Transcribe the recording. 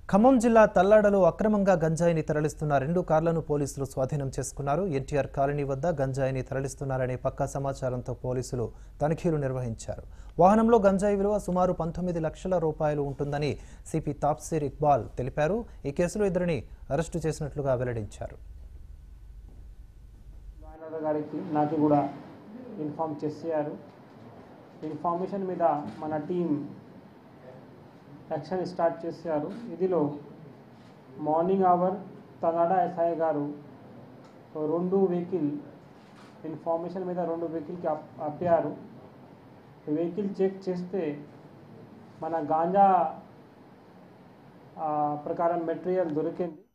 ఖమ్మం జిల్లా తల్లాడలో అక్రమంగా గంజాయిని తరలిస్తున్న రెండు కార్లను పోలీసులు స్వాధీనం చేసుకున్నారు ఎన్టీఆర్ కాలనీ వద్ద గంజాయిని తరలిస్తున్నారనే పక్కా సమాచారంతో పోలీసులు తనిఖీలు నిర్వహించారు వాహనంలో గంజాయి విలువ సుమారు పంతొమ్మిది లక్షల రూపాయలు ఉంటుందని సిపి తాప్సీర్ ఇక్బాల్ తెలిపారు ఈ కేసులో ఇద్దరిని అరెస్టు చేసినట్లుగా వెల్లడించారు మేనేజర్ గారికి నాకు కూడా ఇన్ఫామ్ చేశారు ఇన్ఫర్మేషన్ మీద మన టీం యాక్షన్ స్టార్ట్ చేశారు ఇదిలో మార్నింగ్ అవర్ తనాడా ఎస్ఐ గారు రెండు వెహికల్ ఇన్ఫర్మేషన్ మీద రెండు వెహికల్కి అప్ అప్పారు వెహికల్ చెక్ చేస్తే మన గాంజా ఆ, ప్రకారం మెటీరియల్ దొరికింది